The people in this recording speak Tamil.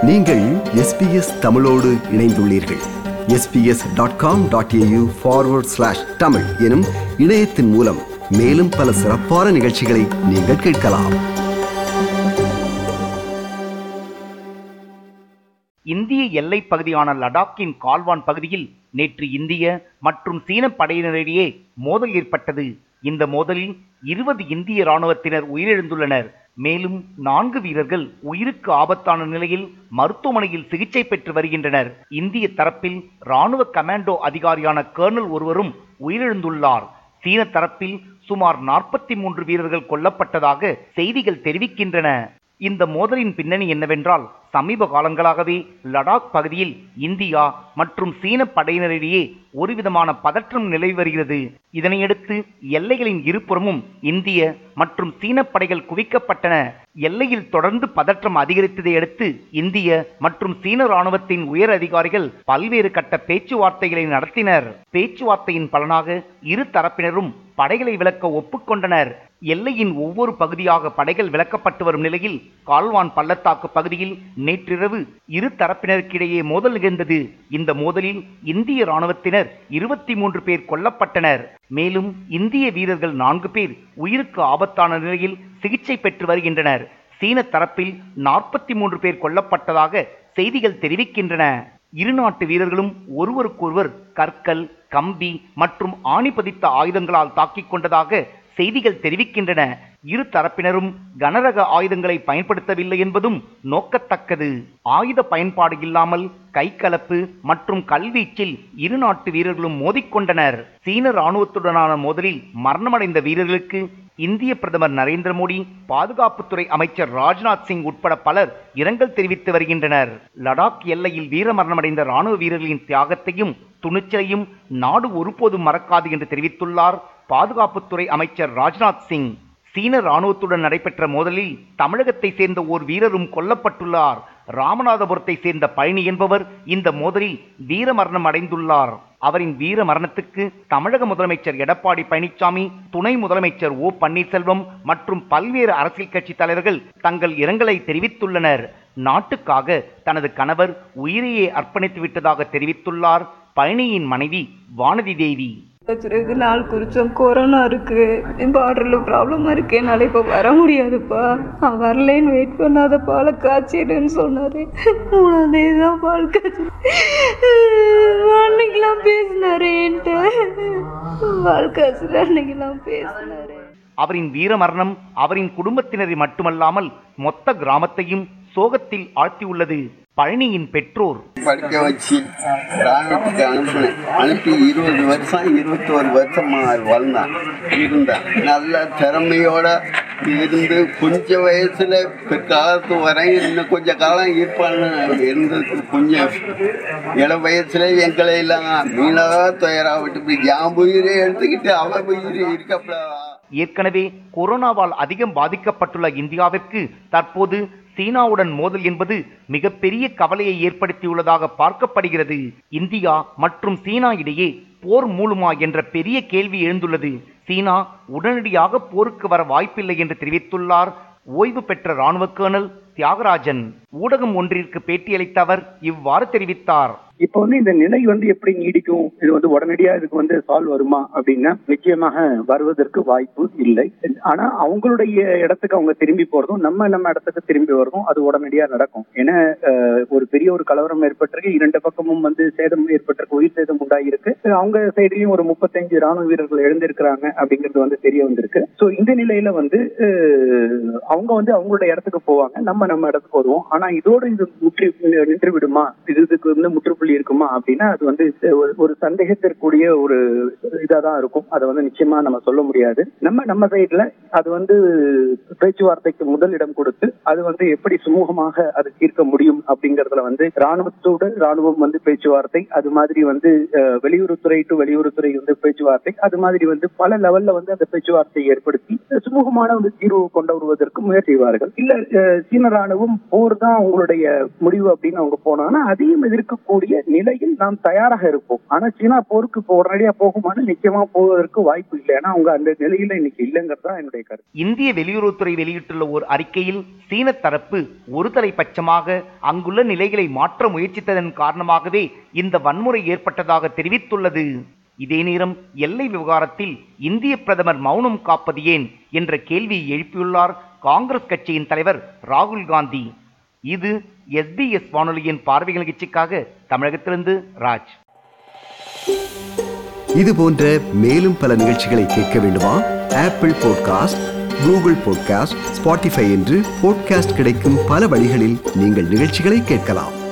நீங்கள் எஸ்பிஎஸ் தமிழோடு இணைந்துள்ளீர்கள் SBS dot com dot AU forward slash Tamil எனும் இணையத்தின் மூலம் மேலும் பல சிறப்பான நிகழ்ச்சிகளை நீங்கள் கேட்கலாம் இந்திய எல்லைப் பகுதியான லடாக்கின் கால்வான் பகுதியில் நேற்று இந்திய மற்றும் சீன படையினரிடையே மோதல் ஏற்பட்டது இந்த மோதலில் இருபது இந்திய ராணுவத்தினர் உயிரிழந்துள்ளனர் மேலும் நான்கு வீரர்கள் உயிருக்கு ஆபத்தான நிலையில் மருத்துவமனையில் சிகிச்சை பெற்று வருகின்றனர் இந்திய தரப்பில் ராணுவ கமாண்டோ அதிகாரியான கர்னல் ஒருவரும் உயிரிழந்துள்ளார் சீன தரப்பில் சுமார் நாற்பத்தி மூன்று வீரர்கள் கொல்லப்பட்டதாக செய்திகள் தெரிவிக்கின்றன இந்த மோதலின் பின்னணி என்னவென்றால் சமீப காலங்களாகவே லடாக் பகுதியில் இந்தியா மற்றும் சீன படையினரிடையே ஒருவிதமான பதற்றம் நிலவி வருகிறது இதனையடுத்து எல்லைகளின் இருபுறமும் இந்திய மற்றும் சீன படைகள் குவிக்கப்பட்டன எல்லையில் தொடர்ந்து பதற்றம் அதிகரித்ததை அடுத்து இந்திய மற்றும் சீன ராணுவத்தின் உயர் அதிகாரிகள் பல்வேறு கட்ட பேச்சுவார்த்தைகளை நடத்தினர் பேச்சுவார்த்தையின் பலனாக இரு தரப்பினரும் படைகளை விலக்க ஒப்புக்கொண்டனர் எல்லையின் ஒவ்வொரு பகுதியாக படைகள் விலக்கப்பட்டு வரும் நிலையில் கால்வான் பள்ளத்தாக்கு பகுதியில் நேற்றிரவு இரு தரப்பினருக்கிடையே மோதல் நிகழ்ந்தது இந்த மோதலில் இந்திய ராணுவத்தினர் இருபத்தி மூன்று பேர் கொல்லப்பட்டனர் மேலும் இந்திய வீரர்கள் நான்கு பேர் உயிருக்கு ஆபத்தான நிலையில் சிகிச்சை பெற்று வருகின்றனர் சீன தரப்பில் நாற்பத்தி மூன்று பேர் கொல்லப்பட்டதாக செய்திகள் தெரிவிக்கின்றன இரு நாட்டு வீரர்களும் ஒருவருக்கொருவர் கற்கள் கம்பி மற்றும் ஆணி பதித்த ஆயுதங்களால் தாக்கிக் கொண்டதாக செய்திகள் தெரிவிக்கின்றன இரு தரப்பினரும் கனரக ஆயுதங்களை பயன்படுத்தவில்லை என்பதும் நோக்கத்தக்கது ஆயுத பயன்பாடு இல்லாமல் கைகலப்பு மற்றும் கல்வீச்சில் இரு நாட்டு வீரர்களும் மோதிக்கொண்டனர் சீன ராணுவத்துடனான மோதலில் மரணமடைந்த வீரர்களுக்கு இந்திய பிரதமர் நரேந்திர மோடி பாதுகாப்புத்துறை அமைச்சர் ராஜ்நாத் சிங் உட்பட பலர் இரங்கல் தெரிவித்து வருகின்றனர் லடாக் எல்லையில் வீரமரணமடைந்த ராணுவ வீரர்களின் தியாகத்தையும் துணிச்சலையும் நாடு ஒருபோதும் மறக்காது என்று தெரிவித்துள்ளார் பாதுகாப்புத்துறை அமைச்சர் ராஜ்நாத் சிங் சீன ராணுவத்துடன் நடைபெற்ற மோதலில் தமிழகத்தை சேர்ந்த ஓர் வீரரும் கொல்லப்பட்டுள்ளார் ராமநாதபுரத்தை சேர்ந்த பழனி என்பவர் இந்த மோதலில் வீரமரணம் அடைந்துள்ளார் அவரின் வீர மரணத்துக்கு தமிழக முதலமைச்சர் எடப்பாடி பழனிசாமி துணை முதலமைச்சர் ஓ பன்னீர்செல்வம் மற்றும் பல்வேறு அரசியல் கட்சி தலைவர்கள் தங்கள் இரங்கலை தெரிவித்துள்ளனர் நாட்டுக்காக தனது கணவர் உயிரையே அர்ப்பணித்து விட்டதாக தெரிவித்துள்ளார் பழனியின் மனைவி வானதி தேவி வச்சிருக்கு நாள் குறிச்சோம் கொரோனா இருக்கு பார்டரில் ப்ராப்ளமா இருக்கு என்னால் இப்போ வர முடியாதுப்பா நான் வரலேன்னு வெயிட் பண்ணாத பாலை காய்ச்சிடுன்னு சொன்னாரு மூணாம் தேதி தான் பால் காய்ச்சி அன்னைக்கெல்லாம் பேசினாரு என்கிட்ட பால் காய்ச்சல் அன்னைக்கெல்லாம் பேசினாரு அவரின் வீரமரணம் அவரின் குடும்பத்தினரை மட்டுமல்லாமல் மொத்த கிராமத்தையும் சோகத்தில் ஆழ்த்தியுள்ளது பழனியின் பெற்றோர் படிக்க வச்சு ராணுவத்துக்கு அனுப்பினேன் அனுப்பி இருபது வருஷம் இருபத்தோரு வருஷமா வளர்ந்தான் இருந்தேன் நல்ல திறமையோட இருந்து கொஞ்ச வயசுல பிற்காலத்து வரை இன்னும் கொஞ்ச காலம் இருப்பான்னு இருந்தது கொஞ்சம் இள வயசுல எங்களை எல்லாம் மீனவா துயரா விட்டு இப்படி என் உயிரை எடுத்துக்கிட்டு அவ உயிர் இருக்கப்படாதா ஏற்கனவே கொரோனாவால் அதிகம் பாதிக்கப்பட்டுள்ள இந்தியாவிற்கு தற்போது சீனாவுடன் மோதல் என்பது மிகப்பெரிய கவலையை ஏற்படுத்தியுள்ளதாக பார்க்கப்படுகிறது இந்தியா மற்றும் சீனா இடையே போர் மூலுமா என்ற பெரிய கேள்வி எழுந்துள்ளது சீனா உடனடியாக போருக்கு வர வாய்ப்பில்லை என்று தெரிவித்துள்ளார் ஓய்வு பெற்ற ராணுவ கர்னல் தியாகராஜன் ஊடகம் ஒன்றிற்கு பேட்டியளித்த அவர் இவ்வாறு தெரிவித்தார் இப்போ வந்து இந்த நிலை வந்து எப்படி நீடிக்கும் இது வந்து உடனடியா இதுக்கு வந்து சால்வ் வருமா அப்படின்னா நிச்சயமாக வருவதற்கு வாய்ப்பு இல்லை ஆனா அவங்களுடைய இடத்துக்கு அவங்க திரும்பி போறதும் நம்ம நம்ம இடத்துக்கு திரும்பி வரதும் அது உடனடியா நடக்கும் ஏன்னா அஹ், ஒரு பெரிய ஒரு கலவரம் ஏற்பட்டிருக்கு இரண்டு பக்கமும் வந்து சேதம் ஏற்பட்டிருக்கு உயிர் சேதம் உண்டாயிருக்கு அவங்க சைடுலயும் ஒரு முப்பத்தஞ்சு ராணுவ வீரர்கள் எழுந்திருக்கிறாங்க அப்படிங்கிறது வந்து தெரிய வந்திருக்கு சோ இந்த நிலையில வந்து அஹ், அவங்க வந்து அவங்களுடைய இடத்துக்கு போவாங்க நம்ம நம்ம இடத்துக்கு வருவோம் ஆனா இதோட இது முற்றி நின்று விடுமா இது இதுக்கு வந்து முற்றுப்புள்ளி இருக்குமா அப்படின்னா அது வந்து ஒரு- ஒரு சந்தேகத்திற்குரிய ஒரு இதா தான் இருக்கும் அதை வந்து நிச்சயமா நம்ம சொல்ல முடியாது நம்ம நம்ம சைடுல அது வந்து பேச்சுவார்த்தைக்கு முதலிடம் கொடுத்து அது வந்து எப்படி சுமூகமாக அது தீர்க்க முடியும் அப்படிங்கறதுல வந்து ராணுவத்தோடு ராணுவம் வந்து பேச்சுவார்த்தை அது மாதிரி வந்து அஹ், வெளியுறவுத்துறை டு வெளியுறவுத்துறை வந்து பேச்சுவார்த்தை அது மாதிரி வந்து பல லெவல்ல வந்து அந்த பேச்சுவார்த்தையை ஏற்படுத்தி சுமூகமான ஒரு தீர்வு கொண்டு வருவதற்கு முயற்சி செய்வார்கள் இல்ல அஹ், சீன ராணுவம் போர் தான் அவங்களுடைய முடிவு அப்படின்னு அவங்க போனாங்கன்னா அதையும் எதிர்க்கக்கூடிய நிலையில் நாம் தயாராக இருப்போம் ஆனா சீனா போருக்கு இப்போ உடனடியா போகுமான்னு நிச்சயமா போவதற்கு வாய்ப்பு இல்லை ஏன்னா அவங்க அந்த நிலையில இன்னைக்கு இல்லைங்கிறது தான் என்னுடைய கருத்து இந்திய வெளியுறவுத்துறை வெளியிட்டுள்ள ஒரு அறிக்கையில் சீன தரப்பு ஒருதலை பட்சமாக அங்குள்ள நிலைகளை மாற்ற முயற்சித்ததன் காரணமாகவே இந்த வன்முறை ஏற்பட்டதாக தெரிவித்துள்ளது இதே நேரம் எல்லை விவகாரத்தில் இந்திய பிரதமர் மௌனம் காப்பது ஏன் என்ற கேள்வியை எழுப்பியுள்ளார் காங்கிரஸ் கட்சியின் தலைவர் ராகுல் காந்தி இது எஸ்பிஎஸ் வானொலியின் பார்வை நிகழ்ச்சிக்காக தமிழகத்திலிருந்து ராஜ் இது போன்ற மேலும் பல நிகழ்ச்சிகளை கேட்க வேண்டுமா Apple podcast Google podcast Spotify என்று பாட்காஸ்ட் கிடைக்கும் பல வழிகளில் நீங்கள் நிகழ்ச்சிகளை கேட்கலாம்